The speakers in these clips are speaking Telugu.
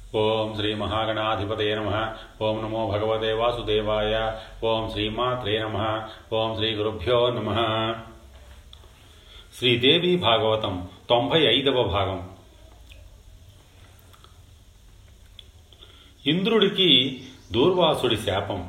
ఓం శ్రీ మహాగణాధిపతయ నమ ఓం నమో భగవతే వాసుదేవాయ ఓం శ్రీమాత్రే నమ ఓం శ్రీ గురుభ్యో నమ శ్రీదేవి భాగవతం తొంభై ఐదవ భాగం ఇంద్రుడికి దూర్వాసుడి శాపం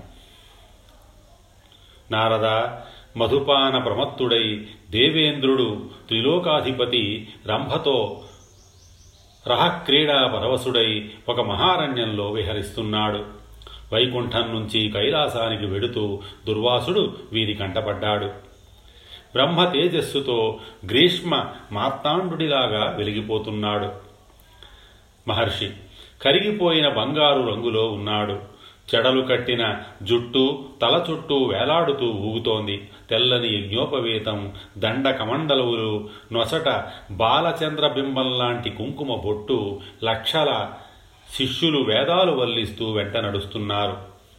నారద మధుపాన ప్రమత్తుడై దేవేంద్రుడు త్రిలోకాధిపతి రంభతో రహక్రీడా పరవశుడై ఒక మహారణ్యంలో విహరిస్తున్నాడు వైకుంఠం నుంచి కైలాసానికి వెడుతూ దుర్వాసుడు వీరి కంటపడ్డాడు బ్రహ్మ తేజస్సుతో గ్రీష్మ మార్తాండుడిలాగా వెలిగిపోతున్నాడు మహర్షి కరిగిపోయిన బంగారు రంగులో ఉన్నాడు చెడలు కట్టిన జుట్టు తల చుట్టూ వేలాడుతూ ఊగుతోంది తెల్లని యజ్ఞోపవేతం దండ కమండలువులు నొసట బాలచంద్ర బింబం లాంటి కుంకుమ బొట్టు లక్షల శిష్యులు వేదాలు వల్లిస్తూ వెంట నడుస్తున్నారు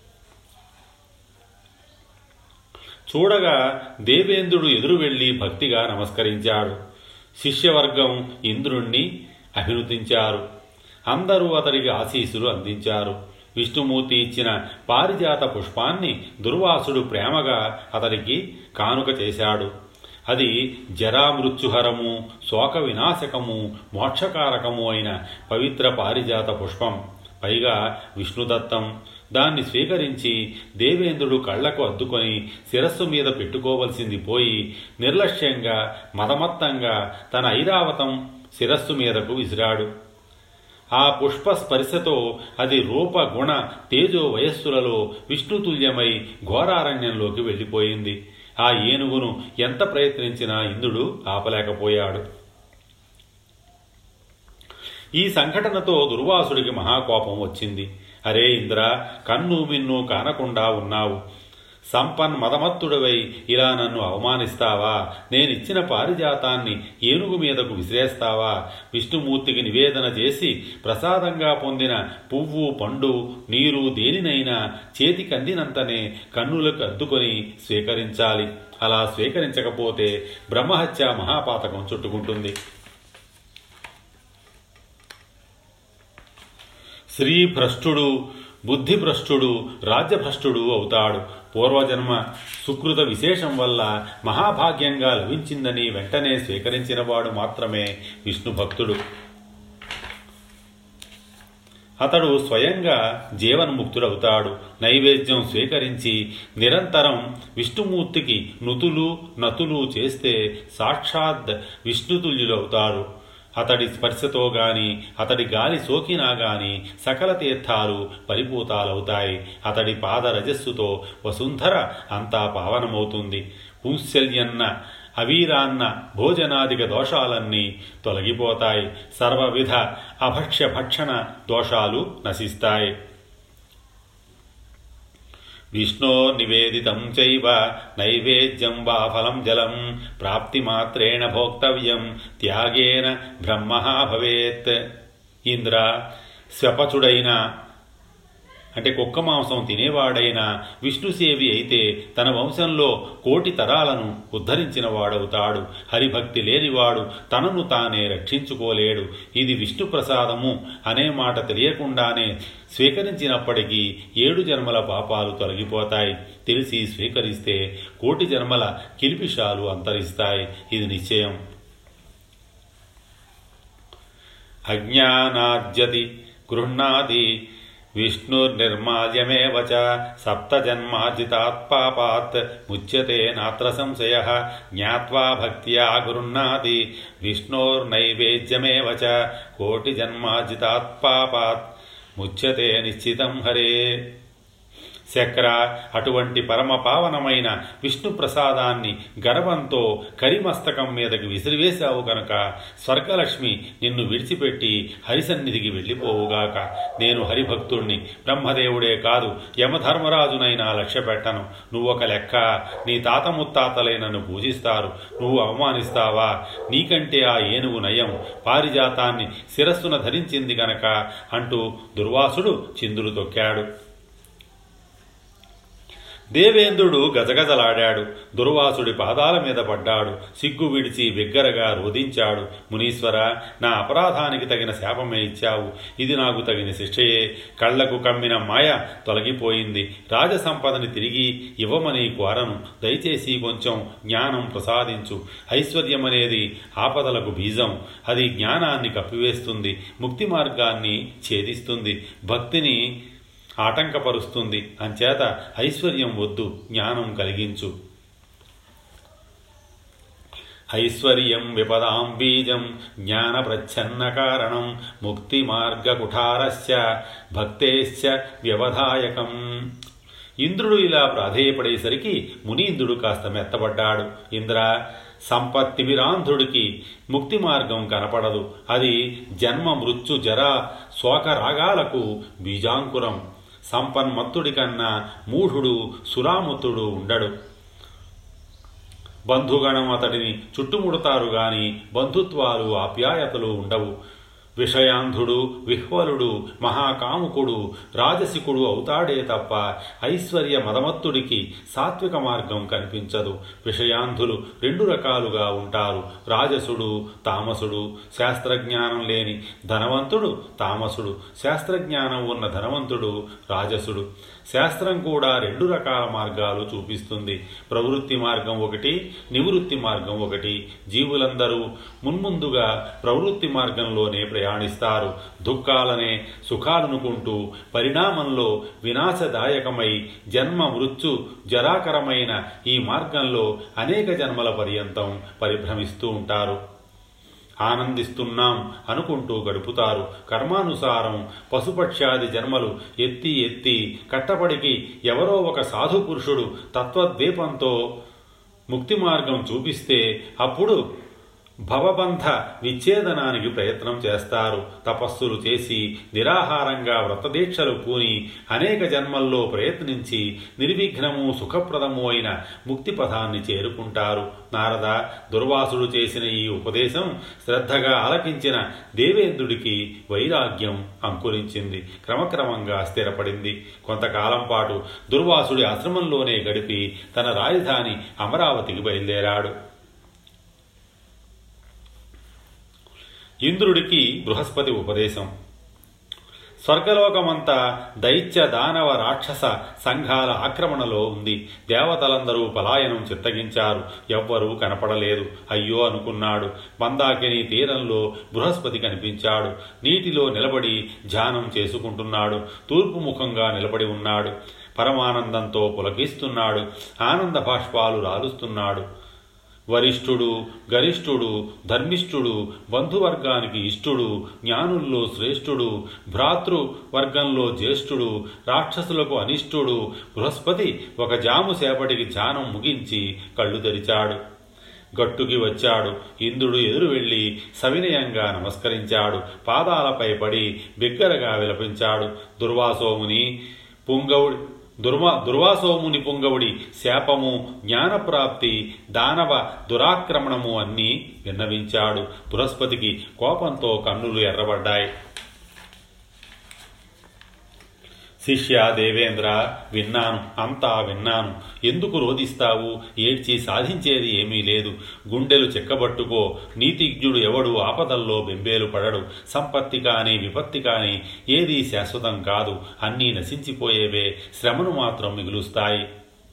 చూడగా దేవేంద్రుడు ఎదురు వెళ్లి భక్తిగా నమస్కరించాడు శిష్యవర్గం ఇంద్రుణ్ణి అభినుతించారు అందరూ అతడికి ఆశీస్సులు అందించారు విష్ణుమూర్తి ఇచ్చిన పారిజాత పుష్పాన్ని దుర్వాసుడు ప్రేమగా అతడికి కానుక చేశాడు అది జరామృత్యుహరము శోక వినాశకము మోక్షకారకము అయిన పవిత్ర పారిజాత పుష్పం పైగా విష్ణుదత్తం దాన్ని స్వీకరించి దేవేంద్రుడు కళ్లకు అద్దుకొని శిరస్సు మీద పెట్టుకోవలసింది పోయి నిర్లక్ష్యంగా మదమత్తంగా తన ఐరావతం శిరస్సు మీదకు విసిరాడు ఆ పుష్ప స్పర్శతో అది రూప గుణ తేజో వయస్సులలో విష్ణుతుల్యమై ఘోరారణ్యంలోకి వెళ్ళిపోయింది ఆ ఏనుగును ఎంత ప్రయత్నించినా ఇంద్రుడు ఆపలేకపోయాడు ఈ సంఘటనతో దుర్వాసుడికి మహాకోపం వచ్చింది అరే ఇంద్ర కన్ను మిన్ను కానకుండా ఉన్నావు సంపన్ మదమత్తుడవై ఇలా నన్ను అవమానిస్తావా నేనిచ్చిన పారిజాతాన్ని ఏనుగు మీదకు విసిరేస్తావా విష్ణుమూర్తికి నివేదన చేసి ప్రసాదంగా పొందిన పువ్వు పండు నీరు దేనినైనా చేతికందినంతనే కన్నులకు అద్దుకొని స్వీకరించాలి అలా స్వీకరించకపోతే బ్రహ్మహత్య మహాపాతకం చుట్టుకుంటుంది శ్రీభ్రష్టుడు బుద్ధిభ్రష్టుడు రాజ్యభ్రష్టుడు అవుతాడు పూర్వజన్మ సుకృత విశేషం వల్ల మహాభాగ్యంగా లభించిందని వెంటనే స్వీకరించినవాడు మాత్రమే విష్ణు భక్తుడు అతడు స్వయంగా జీవన్ముక్తుడవుతాడు నైవేద్యం స్వీకరించి నిరంతరం విష్ణుమూర్తికి నుతులు నతులు చేస్తే సాక్షాత్ విష్ణుతుల్యులవుతారు అతడి స్పర్శతో గాని అతడి గాలి సోకినా గాని సకల తీర్థాలు పరిపూతాలవుతాయి అతడి పాద రజస్సుతో వసుంధర అంతా పావనమవుతుంది పుంశల్యన్న అవీరాన్న భోజనాదిక దోషాలన్నీ తొలగిపోతాయి సర్వవిధ అభక్ష్య భక్షణ దోషాలు నశిస్తాయి విష్ణో నివేదితం చైవ నైవేద్యం వా ఫలం జలం ప్రాప్తిమాత్రేణ భోక్తవ్యం త్యాగేన బ్రహ్మ భవేత్ ఇంద్ర స్వపచుడైన అంటే కుక్క మాంసం తినేవాడైన విష్ణుసేవి అయితే తన వంశంలో కోటి తరాలను ఉద్ధరించిన వాడవుతాడు హరిభక్తి లేనివాడు తనను తానే రక్షించుకోలేడు ఇది విష్ణు ప్రసాదము అనే మాట తెలియకుండానే స్వీకరించినప్పటికీ ఏడు జన్మల పాపాలు తొలగిపోతాయి తెలిసి స్వీకరిస్తే కోటి జన్మల కిలిపిషాలు అంతరిస్తాయి ఇది నిశ్చయం అజ్ఞానాద్యతి గృహ్ణాది విష్ణుర్నిర్మాల్యమేవ చ సప్తజన్మార్జితాత్ పాపాత్ ముచ్యతే నాత్ర సంశయ జ్ఞాత్వా భక్త్యా గృహ్ణాతి విష్ణోర్నైవేద్యమేవ చ కోటిజన్మార్జితాత్ పాపాత్ ముచ్యతే నిశ్చితం హరే శక్ర అటువంటి పరమ పావనమైన విష్ణు ప్రసాదాన్ని గర్వంతో కరిమస్తకం మీదకి విసిరివేశావు కనుక స్వర్గలక్ష్మి నిన్ను విడిచిపెట్టి హరిసన్నిధికి వెళ్ళిపోవుగాక నేను హరిభక్తుణ్ణి బ్రహ్మదేవుడే కాదు యమధర్మరాజునైనా లక్ష్య పెట్టను నువ్వొక లెక్క నీ తాత ముత్తాతలే నన్ను పూజిస్తారు నువ్వు అవమానిస్తావా నీకంటే ఆ ఏనుగు నయం పారిజాతాన్ని శిరస్సున ధరించింది గనక అంటూ దుర్వాసుడు చిందులు తొక్కాడు దేవేంద్రుడు గజగజలాడాడు దుర్వాసుడి పాదాల మీద పడ్డాడు సిగ్గు విడిచి బిగ్గరగా రోధించాడు మునీశ్వర నా అపరాధానికి తగిన శాపమే ఇచ్చావు ఇది నాకు తగిన శిక్షయే కళ్లకు కమ్మిన మాయ తొలగిపోయింది రాజసంపదని తిరిగి ఇవ్వమని కోరను దయచేసి కొంచెం జ్ఞానం ప్రసాదించు ఐశ్వర్యం అనేది ఆపదలకు బీజం అది జ్ఞానాన్ని కప్పివేస్తుంది ముక్తి మార్గాన్ని ఛేదిస్తుంది భక్తిని ఆటంకపరుస్తుంది అంచేత ఐశ్వర్యం వద్దు జ్ఞానం కలిగించు ఐశ్వర్యం విపదాం బీజం జ్ఞాన ప్రచ్ఛన్న కారణం ముక్తి మార్గ కుఠారస్య భక్తేశ్చ వ్యవధాయకం ఇంద్రుడు ఇలా ప్రాధేయపడేసరికి మునీంద్రుడు కాస్త మెత్తబడ్డాడు ఇంద్ర సంపత్తి విరాంధుడికి ముక్తి మార్గం కనపడదు అది జన్మ మృత్యు జర శోక రాగాలకు బీజాంకురం సంపన్మత్తుడి కన్నా మూఢుడు సురాముతుడు ఉండడు బంధుగణం అతడిని చుట్టుముడతారు గాని బంధుత్వాలు ఆప్యాయతలు ఉండవు విషయాంధుడు విహ్వలుడు మహాకాముకుడు రాజసికుడు అవుతాడే తప్ప ఐశ్వర్య మదమత్తుడికి సాత్విక మార్గం కనిపించదు విషయాంధులు రెండు రకాలుగా ఉంటారు రాజసుడు తామసుడు శాస్త్రజ్ఞానం లేని ధనవంతుడు తామసుడు శాస్త్రజ్ఞానం ఉన్న ధనవంతుడు రాజసుడు శాస్త్రం కూడా రెండు రకాల మార్గాలు చూపిస్తుంది ప్రవృత్తి మార్గం ఒకటి నివృత్తి మార్గం ఒకటి జీవులందరూ మున్ముందుగా ప్రవృత్తి మార్గంలోనే ప్రయాణిస్తారు దుఃఖాలనే సుఖాలనుకుంటూ పరిణామంలో వినాశదాయకమై జన్మ మృత్యు జరాకరమైన ఈ మార్గంలో అనేక జన్మల పర్యంతం పరిభ్రమిస్తూ ఉంటారు ఆనందిస్తున్నాం అనుకుంటూ గడుపుతారు కర్మానుసారం పశుపక్ష్యాది జన్మలు ఎత్తి ఎత్తి కట్టపడికి ఎవరో ఒక సాధు పురుషుడు తత్వద్వీపంతో ముక్తి మార్గం చూపిస్తే అప్పుడు భవబంధ విచ్ఛేదనానికి ప్రయత్నం చేస్తారు తపస్సులు చేసి నిరాహారంగా వ్రతదీక్షలు పూని అనేక జన్మల్లో ప్రయత్నించి నిర్విఘ్నము సుఖప్రదము అయిన ముక్తి పథాన్ని చేరుకుంటారు నారద దుర్వాసుడు చేసిన ఈ ఉపదేశం శ్రద్ధగా ఆలకించిన దేవేంద్రుడికి వైరాగ్యం అంకురించింది క్రమక్రమంగా స్థిరపడింది కొంతకాలం పాటు దుర్వాసుడి ఆశ్రమంలోనే గడిపి తన రాజధాని అమరావతికి బయలుదేరాడు ఇంద్రుడికి బృహస్పతి ఉపదేశం స్వర్గలోకమంతా దైత్య దానవ రాక్షస సంఘాల ఆక్రమణలో ఉంది దేవతలందరూ పలాయనం చిత్తగించారు ఎవ్వరూ కనపడలేదు అయ్యో అనుకున్నాడు మందాకిని తీరంలో బృహస్పతి కనిపించాడు నీటిలో నిలబడి ధ్యానం చేసుకుంటున్నాడు తూర్పు ముఖంగా నిలబడి ఉన్నాడు పరమానందంతో పులకిస్తున్నాడు ఆనంద బాష్పాలు రాలుస్తున్నాడు వరిష్ఠుడు గరిష్ఠుడు ధర్మిష్ఠుడు బంధువర్గానికి ఇష్టుడు జ్ఞానుల్లో శ్రేష్ఠుడు భ్రాతృ వర్గంలో జ్యేష్ఠుడు రాక్షసులకు అనిష్టుడు బృహస్పతి ఒక జాము సేపటికి ధ్యానం ముగించి కళ్ళు తెరిచాడు గట్టుకి వచ్చాడు ఇంద్రుడు ఎదురు వెళ్ళి సవినయంగా నమస్కరించాడు పాదాలపై పడి బిగ్గరగా విలపించాడు దుర్వాసోముని పుంగవుడి దుర్వా దుర్వాసోముని పుంగవుడి శాపము జ్ఞానప్రాప్తి దానవ దురాక్రమణము అన్నీ విన్నవించాడు బృహస్పతికి కోపంతో కన్నులు ఎర్రబడ్డాయి శిష్య దేవేంద్ర విన్నాను అంతా విన్నాను ఎందుకు రోధిస్తావు ఏడ్చి సాధించేది ఏమీ లేదు గుండెలు చెక్కబట్టుకో నీతిజ్ఞుడు ఎవడు ఆపదల్లో బెంబేలు పడడు సంపత్తి కానీ విపత్తి కానీ ఏదీ శాశ్వతం కాదు అన్నీ నశించిపోయేవే శ్రమను మాత్రం మిగులుస్తాయి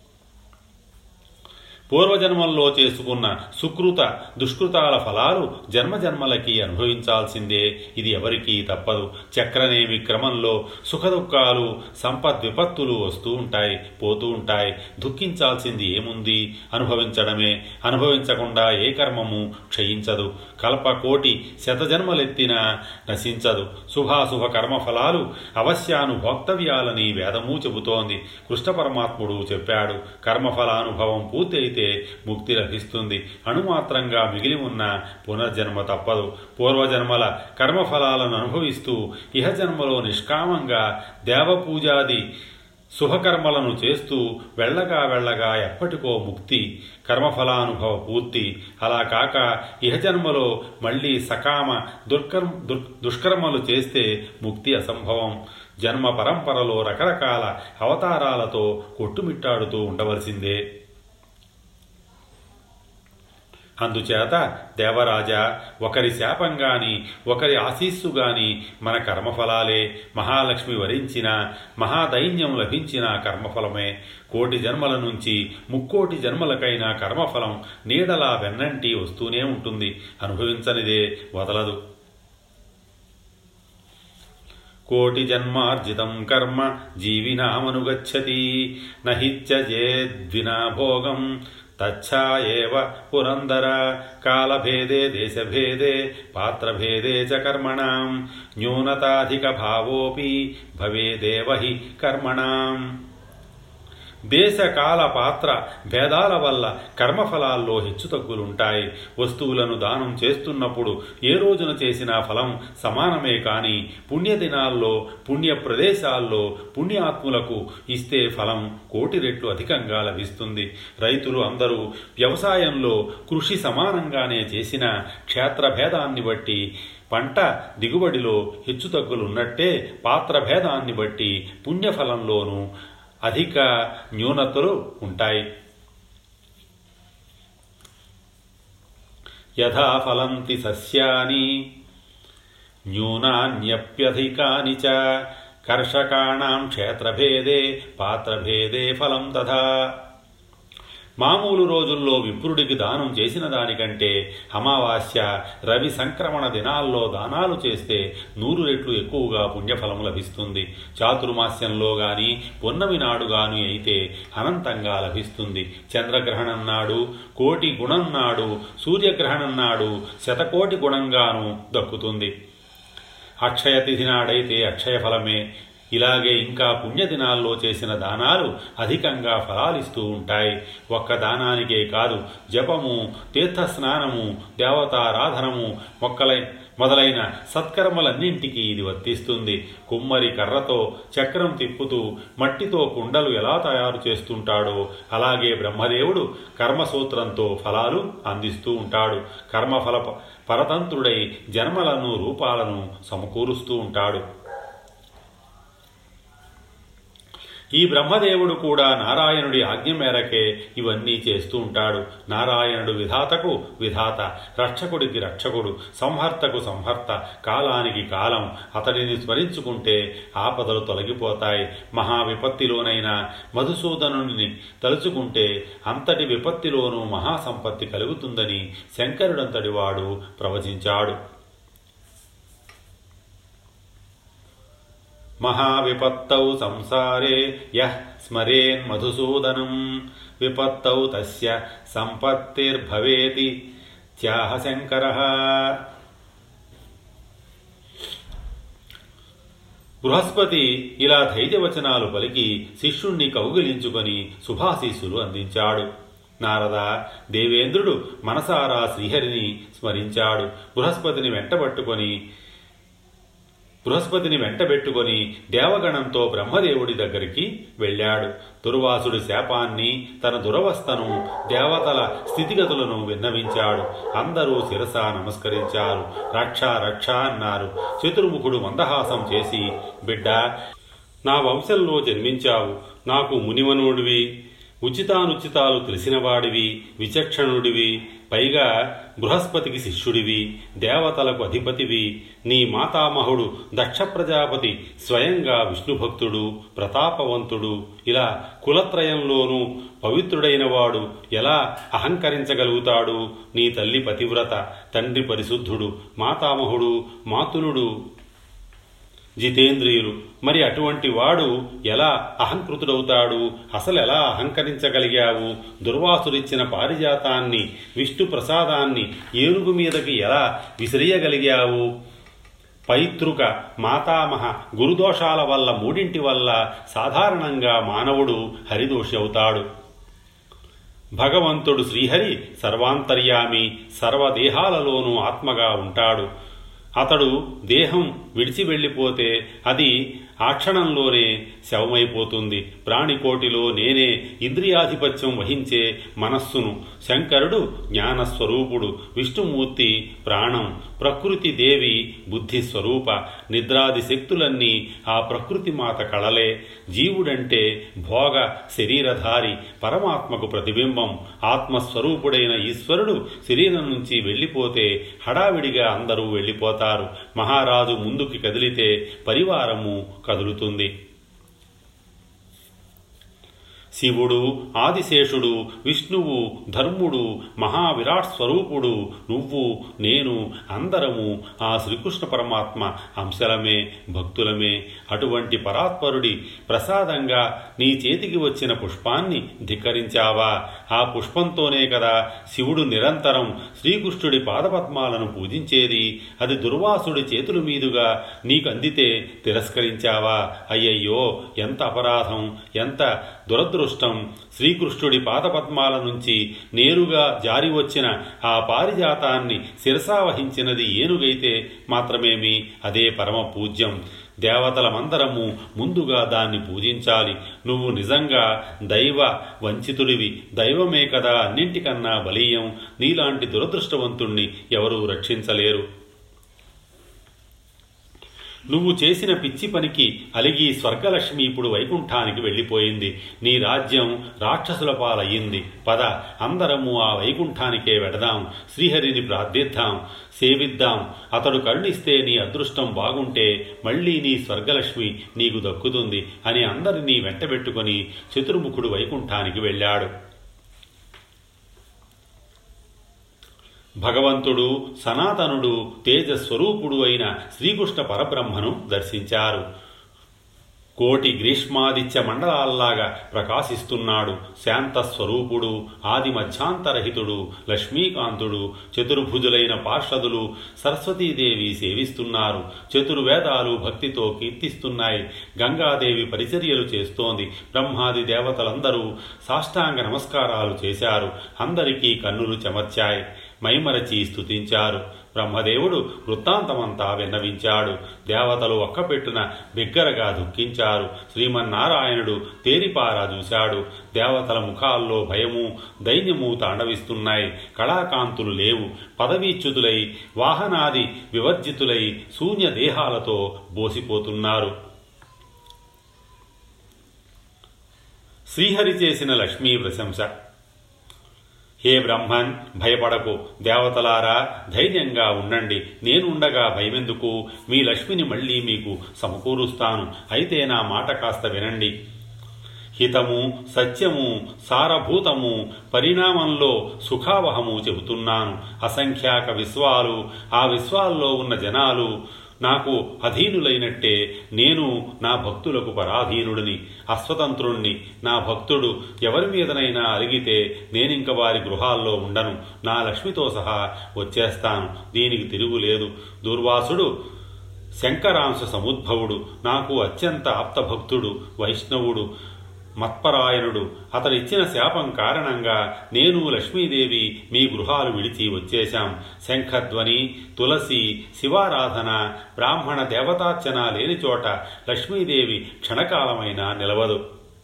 పూర్వజన్మల్లో చేసుకున్న సుకృత దుష్కృతాల ఫలాలు జన్మజన్మలకి అనుభవించాల్సిందే ఇది ఎవరికీ తప్పదు చక్రనేమి క్రమంలో సుఖదుఖాలు సంపద్ విపత్తులు వస్తూ ఉంటాయి పోతూ ఉంటాయి దుఃఖించాల్సింది ఏముంది అనుభవించడమే అనుభవించకుండా ఏ కర్మము క్షయించదు కల్ప కోటి శతజన్మలెత్తినా నశించదు శుభాశుభ కర్మఫలాలు అవశ్యానుభోక్తవ్యాలని వేదము చెబుతోంది కృష్ణ పరమాత్ముడు చెప్పాడు కర్మఫలానుభవం పూర్తయితే ముక్తి లభిస్తుంది అణుమాత్రంగా మిగిలి ఉన్న పునర్జన్మ తప్పదు పూర్వజన్మల కర్మఫలాలను అనుభవిస్తూ ఇహజన్మలో నిష్కామంగా దేవపూజాది శుభకర్మలను చేస్తూ వెళ్ళగా వెళ్ళగా ఎప్పటికో ముక్తి కర్మఫలానుభవ పూర్తి అలా కాక ఇహజన్మలో మళ్ళీ సకామ దుర్కర్మ దుష్కర్మలు చేస్తే ముక్తి అసంభవం జన్మ పరంపరలో రకరకాల అవతారాలతో కొట్టుమిట్టాడుతూ ఉండవలసిందే అందుచేత దేవరాజా ఒకరి శాపం గాని ఒకరి ఆశీస్సు గాని మన కర్మఫలాలే మహాలక్ష్మి వరించిన మహాదైన్యం లభించిన కర్మఫలమే కోటి జన్మల నుంచి ముక్కోటి జన్మలకైనా కర్మఫలం నీడలా వెన్నంటి వస్తూనే ఉంటుంది అనుభవించనిదే వదలదు కోటి జన్మార్జితం కర్మ జీవినామనుగచ్చతి నహిత్యజేద్వినా భోగం తచ్చా ఏవ పురందర కాలభేదే దేశభేదే పాత్రభేదే చ కర్మణాం న్యూనతాధికభావోపి భవేదేవ హి కర్మణాం దేశకాల పాత్ర భేదాల వల్ల కర్మఫలాల్లో హెచ్చుతగ్గులుంటాయి వస్తువులను దానం చేస్తున్నప్పుడు ఏ రోజున చేసిన ఫలం సమానమే కాని పుణ్యదినాల్లో పుణ్య ప్రదేశాల్లో పుణ్యాత్ములకు ఇస్తే ఫలం కోటి రెట్లు అధికంగా లభిస్తుంది రైతులు అందరూ వ్యవసాయంలో కృషి సమానంగానే చేసిన క్షేత్రభేదాన్ని బట్టి పంట దిగుబడిలో హెచ్చుతగ్గులున్నట్టే పాత్రభేదాన్ని బట్టి పుణ్యఫలంలోనూ అధిక న్యూనతలు ఉంటాయి యథా ఫలంతి సస్యాని న్యూనాన్యప్యధికాని చ కర్షకాణాం క్షేత్రభేదే పాత్రభేదే ఫలం తథా మామూలు రోజుల్లో విప్రుడికి దానం చేసిన దానికంటే అమావాస్య రవి సంక్రమణ దినాల్లో దానాలు చేస్తే నూరు రెట్లు ఎక్కువగా పుణ్యఫలం లభిస్తుంది చాతుర్మాస్యంలో గాని పొన్నమి నాడు గాని అయితే అనంతంగా లభిస్తుంది చంద్రగ్రహణం నాడు కోటి గుణం నాడు సూర్యగ్రహణం నాడు శతకోటి గుణంగాను దక్కుతుంది అక్షయ తిథి నాడైతే అక్షయ ఫలమే ఇలాగే ఇంకా పుణ్యదినాల్లో చేసిన దానాలు అధికంగా ఫలాలిస్తూ ఉంటాయి ఒక్క దానానికే కాదు జపము తీర్థస్నానము దేవతారాధనము మొక్కలై మొదలైన సత్కర్మలన్నింటికీ ఇది వర్తిస్తుంది కుమ్మరి కర్రతో చక్రం తిప్పుతూ మట్టితో కుండలు ఎలా తయారు చేస్తుంటాడో అలాగే బ్రహ్మదేవుడు కర్మసూత్రంతో ఫలాలు అందిస్తూ ఉంటాడు కర్మఫల పరతంత్రుడై జన్మలను రూపాలను సమకూరుస్తూ ఉంటాడు ఈ బ్రహ్మదేవుడు కూడా నారాయణుడి ఆజ్ఞ మేరకే ఇవన్నీ చేస్తూ ఉంటాడు నారాయణుడు విధాతకు విధాత రక్షకుడికి రక్షకుడు సంహర్తకు సంహర్త కాలానికి కాలం అతడిని స్మరించుకుంటే ఆపదలు తొలగిపోతాయి మహా విపత్తిలోనైనా మధుసూదనుని తలుచుకుంటే అంతటి విపత్తిలోనూ మహాసంపత్తి కలుగుతుందని శంకరుడంతటి వాడు ప్రవచించాడు మహావిపత్తౌ సంసారే యః స్మరేన్మధుసూదనం విపత్తౌ తస్య సంపత్తిర్భవేతి త్యాహ శంకర బృహస్పతి ఇలా ధైర్యవచనాలు పలికి శిష్యుణ్ణి కౌగిలించుకొని శుభాశీస్సులు అందించాడు నారద దేవేంద్రుడు మనసారా శ్రీహరిని స్మరించాడు బృహస్పతిని వెంటబట్టుకొని బృహస్పతిని వెంటబెట్టుకొని దేవగణంతో బ్రహ్మదేవుడి దగ్గరికి వెళ్ళాడు దుర్వాసుడి శాపాన్ని తన దురవస్థను దేవతల స్థితిగతులను విన్నవించాడు అందరూ శిరస నమస్కరించారు రక్ష రక్ష అన్నారు చతుర్ముఖుడు మందహాసం చేసి బిడ్డ నా వంశంలో జన్మించావు నాకు మునిమనుడివి ఉచితానుచితాలు తెలిసినవాడివి విచక్షణుడివి పైగా బృహస్పతికి శిష్యుడివి దేవతలకు అధిపతివి నీ మాతామహుడు దక్ష ప్రజాపతి స్వయంగా విష్ణుభక్తుడు ప్రతాపవంతుడు ఇలా కులత్రయంలోనూ పవిత్రుడైన వాడు ఎలా అహంకరించగలుగుతాడు నీ తల్లి పతివ్రత తండ్రి పరిశుద్ధుడు మాతామహుడు మాతులుడు జితేంద్రియులు మరి అటువంటి వాడు ఎలా అహంకృతుడవుతాడు అసలు ఎలా అహంకరించగలిగావు దుర్వాసుడిచ్చిన పారిజాతాన్ని విష్ణు ప్రసాదాన్ని ఏనుగు మీదకి ఎలా విసిరియగలిగావు పైతృక మాతామహ గురుదోషాల వల్ల మూడింటి వల్ల సాధారణంగా మానవుడు హరిదోషి అవుతాడు భగవంతుడు శ్రీహరి సర్వాంతర్యామి సర్వదేహాలలోనూ ఆత్మగా ఉంటాడు అతడు దేహం విడిచి వెళ్ళిపోతే అది ఆ క్షణంలోనే శవమైపోతుంది ప్రాణికోటిలో నేనే ఇంద్రియాధిపత్యం వహించే మనస్సును శంకరుడు జ్ఞానస్వరూపుడు విష్ణుమూర్తి ప్రాణం ప్రకృతి దేవి బుద్ధి స్వరూప నిద్రాది శక్తులన్నీ ఆ ప్రకృతి మాత కళలే జీవుడంటే భోగ శరీరధారి పరమాత్మకు ప్రతిబింబం ఆత్మస్వరూపుడైన ఈశ్వరుడు శరీరం నుంచి వెళ్ళిపోతే హడావిడిగా అందరూ వెళ్ళిపోతారు మహారాజు ముందుకి కదిలితే పరివారము కదులుతుంది శివుడు ఆదిశేషుడు విష్ణువు ధర్ముడు మహావిరాట్ స్వరూపుడు నువ్వు నేను అందరము ఆ శ్రీకృష్ణ పరమాత్మ అంశలమే భక్తులమే అటువంటి పరాత్పరుడి ప్రసాదంగా నీ చేతికి వచ్చిన పుష్పాన్ని ధిక్కరించావా ఆ పుష్పంతోనే కదా శివుడు నిరంతరం శ్రీకృష్ణుడి పాదపద్మాలను పూజించేది అది దుర్వాసుడి చేతుల మీదుగా నీకు అందితే తిరస్కరించావా అయ్యయ్యో ఎంత అపరాధం ఎంత దురదృష్టం శ్రీకృష్ణుడి పాదపద్మాల నుంచి నేరుగా జారి వచ్చిన ఆ పారిజాతాన్ని శిరసావహించినది ఏనుగైతే మాత్రమేమి అదే పరమ పూజ్యం దేవతలమందరము ముందుగా దాన్ని పూజించాలి నువ్వు నిజంగా దైవ వంచితుడివి దైవమే కదా అన్నింటికన్నా బలీయం నీలాంటి దురదృష్టవంతుణ్ణి ఎవరూ రక్షించలేరు నువ్వు చేసిన పిచ్చి పనికి అలిగి స్వర్గలక్ష్మి ఇప్పుడు వైకుంఠానికి వెళ్ళిపోయింది నీ రాజ్యం రాక్షసుల పాలయ్యింది పద అందరము ఆ వైకుంఠానికే వెడదాం శ్రీహరిని ప్రార్థిద్దాం సేవిద్దాం అతడు కరుణిస్తే నీ అదృష్టం బాగుంటే మళ్ళీ నీ స్వర్గలక్ష్మి నీకు దక్కుతుంది అని అందరినీ వెంటబెట్టుకొని చతుర్ముఖుడు వైకుంఠానికి వెళ్ళాడు భగవంతుడు సనాతనుడు తేజస్వరూపుడు అయిన శ్రీకృష్ణ పరబ్రహ్మను దర్శించారు కోటి గ్రీష్మాదిత్య మండలాల్లాగా ప్రకాశిస్తున్నాడు శాంతస్వరూపుడు ఆది మధ్యాంతరహితుడు లక్ష్మీకాంతుడు చతుర్భుజులైన పార్షదులు సరస్వతీదేవి సేవిస్తున్నారు చతుర్వేదాలు భక్తితో కీర్తిస్తున్నాయి గంగాదేవి పరిచర్యలు చేస్తోంది బ్రహ్మాది దేవతలందరూ సాష్టాంగ నమస్కారాలు చేశారు అందరికీ కన్నులు చెమర్చాయి మైమరచి స్తుతించారు బ్రహ్మదేవుడు వృత్తాంతమంతా విన్నవించాడు దేవతలు ఒక్కపెట్టున బిగ్గరగా దుఃఖించారు శ్రీమన్నారాయణుడు తేరిపారా చూశాడు దేవతల ముఖాల్లో భయము దైన్యము తాండవిస్తున్నాయి కళాకాంతులు లేవు పదవీచ్యుతులై వాహనాది వివర్జితులై శూన్య దేహాలతో బోసిపోతున్నారు శ్రీహరి చేసిన లక్ష్మీ ప్రశంస హే బ్రహ్మన్ భయపడకు దేవతలారా ధైర్యంగా ఉండండి నేనుండగా భయమెందుకు మీ లక్ష్మిని మళ్ళీ మీకు సమకూరుస్తాను అయితే నా మాట కాస్త వినండి హితము సత్యము సారభూతము పరిణామంలో సుఖావహము చెబుతున్నాను అసంఖ్యాక విశ్వాలు ఆ విశ్వాల్లో ఉన్న జనాలు నాకు అధీనులైనట్టే నేను నా భక్తులకు పరాధీనుడిని అస్వతంత్రుణ్ణి నా భక్తుడు ఎవరి మీదనైనా అలిగితే నేనింక వారి గృహాల్లో ఉండను నా లక్ష్మితో సహా వచ్చేస్తాను దీనికి తిరుగులేదు దుర్వాసుడు శంకరాంశ సముద్భవుడు నాకు అత్యంత ఆప్తభక్తుడు వైష్ణవుడు మత్పరాయణుడు అతడిచ్చిన శాపం కారణంగా నేను లక్ష్మీదేవి మీ గృహాలు విడిచి వచ్చేశాం శంఖధ్వని తులసి శివారాధన బ్రాహ్మణ దేవతార్చన లేని చోట లక్ష్మీదేవి క్షణకాలమైనా నిలవదు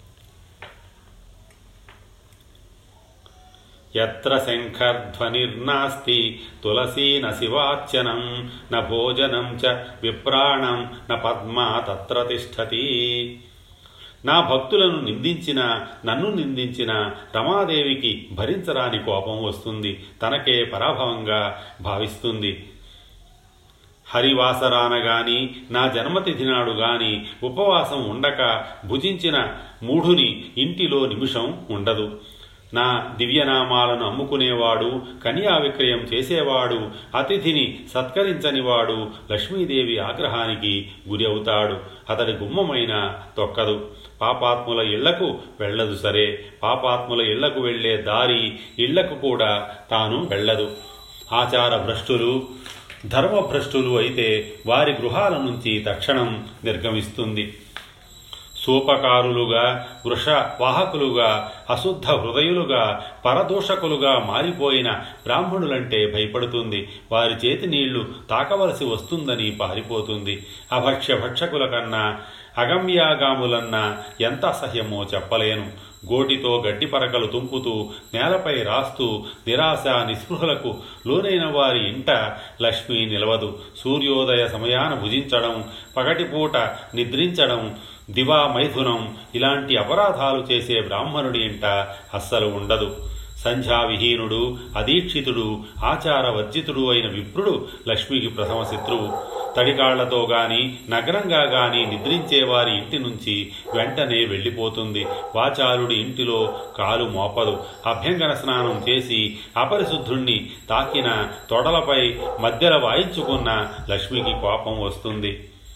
ఎత్ర శంఖధ్వనిర్నాస్తి తులసీ న శివార్చనం న భోజనం చ విప్రాణం న పద్మా తత్ర తిష్టతి నా భక్తులను నిందించిన నన్ను నిందించిన రమాదేవికి భరించరాని కోపం వస్తుంది తనకే పరాభవంగా భావిస్తుంది హరివాసరాన గాని నా జన్మతిథి నాడు గాని ఉపవాసం ఉండక భుజించిన మూఢుని ఇంటిలో నిమిషం ఉండదు నా దివ్యనామాలను అమ్ముకునేవాడు కన్యా విక్రయం చేసేవాడు అతిథిని సత్కరించనివాడు లక్ష్మీదేవి ఆగ్రహానికి గురి అవుతాడు అతడి గుమ్మమైన తొక్కదు పాపాత్ముల ఇళ్లకు వెళ్ళదు సరే పాపాత్ముల ఇళ్లకు వెళ్లే దారి ఇళ్లకు కూడా తాను వెళ్ళదు ఆచార భ్రష్టులు ధర్మభ్రష్టులు అయితే వారి గృహాల నుంచి తక్షణం నిర్గమిస్తుంది సూపకారులుగా వృష వాహకులుగా అశుద్ధ హృదయులుగా పరదూషకులుగా మారిపోయిన బ్రాహ్మణులంటే భయపడుతుంది వారి చేతి నీళ్లు తాకవలసి వస్తుందని పారిపోతుంది అభక్ష్య భక్షకుల కన్నా అగమ్యాగాములన్నా ఎంత అసహ్యమో చెప్పలేను గోటితో గడ్డి పరకలు తుంపుతూ నేలపై రాస్తూ నిరాశ నిస్పృహలకు లోనైన వారి ఇంట లక్ష్మి నిలవదు సూర్యోదయ సమయాన భుజించడం పగటిపూట నిద్రించడం దివా మైథునం ఇలాంటి అపరాధాలు చేసే బ్రాహ్మణుడి ఇంట అస్సలు ఉండదు సంధ్యావిహీనుడు అదీక్షితుడు ఆచారవర్జితుడు అయిన విప్రుడు లక్ష్మికి ప్రథమ శత్రువు తడికాళ్లతో గాని నగ్నంగా గాని నిద్రించే వారి ఇంటి నుంచి వెంటనే వెళ్ళిపోతుంది వాచాలుడి ఇంటిలో కాలు మోపదు అభ్యంగన స్నానం చేసి అపరిశుద్ధుణ్ణి తాకిన తొడలపై మధ్యల వాయించుకున్న లక్ష్మికి కోపం వస్తుంది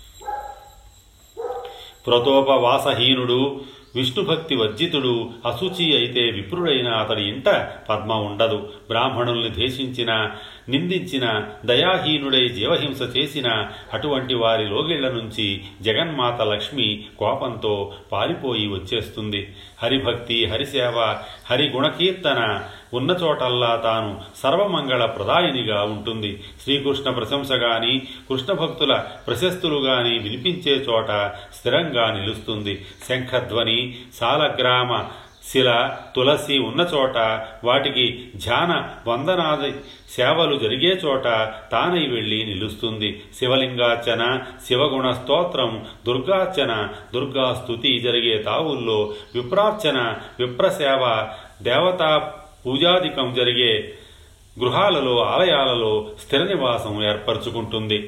వ్రతోపవాసహీనుడు విష్ణుభక్తి వర్జితుడు అశుచి అయితే విప్రుడైన అతడి ఇంట పద్మ ఉండదు బ్రాహ్మణుల్ని దేశించిన నిందించిన దయాహీనుడై జీవహింస చేసిన అటువంటి వారి లోగిళ్ల నుంచి జగన్మాత లక్ష్మి కోపంతో పారిపోయి వచ్చేస్తుంది హరిభక్తి హరిసేవ హరి గుణకీర్తన ఉన్న చోటల్లా తాను సర్వమంగళ ప్రదాయినిగా ఉంటుంది శ్రీకృష్ణ ప్రశంస గాని కృష్ణ భక్తుల ప్రశస్తులు గాని వినిపించే చోట స్థిరంగా నిలుస్తుంది శంఖధ్వని సాలగ్రామ శిల తులసి ఉన్న చోట వాటికి ధ్యాన వందనాది సేవలు జరిగే చోట తానై వెళ్ళి నిలుస్తుంది శివలింగార్చన శివగుణ స్తోత్రం దుర్గార్చన దుర్గా స్థుతి జరిగే తావుల్లో విప్రార్చన విప్రసేవ దేవతా పూజాధికం జరిగే గృహాలలో ఆలయాలలో స్థిర నివాసం ఏర్పరచుకుంటుంది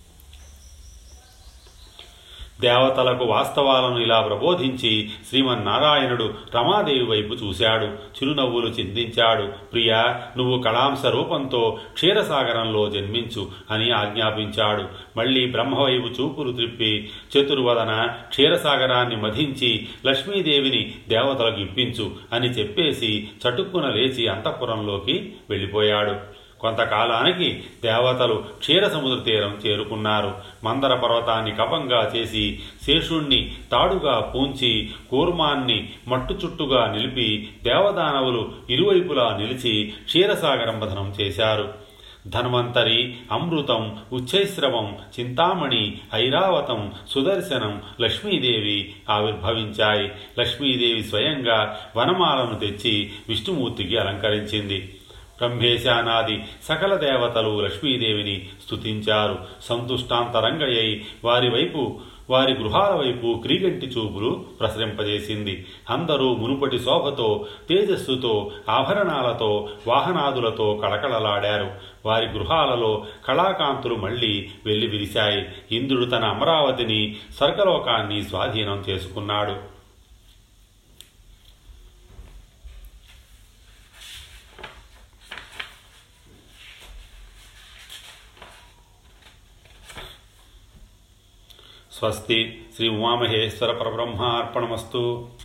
దేవతలకు వాస్తవాలను ఇలా ప్రబోధించి శ్రీమన్నారాయణుడు రమాదేవి వైపు చూశాడు చిరునవ్వులు చిందించాడు ప్రియా నువ్వు కళాంశ రూపంతో క్షీరసాగరంలో జన్మించు అని ఆజ్ఞాపించాడు మళ్ళీ బ్రహ్మవైపు చూపులు త్రిప్పి చతుర్వదన క్షీరసాగరాన్ని మధించి లక్ష్మీదేవిని దేవతలకు ఇప్పించు అని చెప్పేసి చటుక్కున లేచి అంతఃపురంలోకి వెళ్ళిపోయాడు కొంతకాలానికి దేవతలు క్షీరసముద్ర తీరం చేరుకున్నారు మందర పర్వతాన్ని కపంగా చేసి శేషుణ్ణి తాడుగా పూంచి కూర్మాన్ని మట్టు చుట్టుగా నిలిపి దేవదానవులు ఇరువైపులా నిలిచి క్షీరసాగరం బధనం చేశారు ధన్వంతరి అమృతం ఉచ్చైశ్రవం చింతామణి ఐరావతం సుదర్శనం లక్ష్మీదేవి ఆవిర్భవించాయి లక్ష్మీదేవి స్వయంగా వనమాలను తెచ్చి విష్ణుమూర్తికి అలంకరించింది బ్రహ్మేశానాది సకల దేవతలు లక్ష్మీదేవిని స్తుతించారు సంతుష్టాంతరంగయ్యి వారి వైపు వారి గృహాల వైపు క్రీగంటి చూపులు ప్రసరింపజేసింది అందరూ మునుపటి శోభతో తేజస్సుతో ఆభరణాలతో వాహనాదులతో కళకళలాడారు వారి గృహాలలో కళాకాంతులు మళ్లీ వెళ్లి విరిశాయి ఇంద్రుడు తన అమరావతిని స్వర్గలోకాన్ని స్వాధీనం చేసుకున్నాడు స్వస్తి శ్రీ ఉమామహేశ్వర పరబ్రహ్మార్పణమస్తు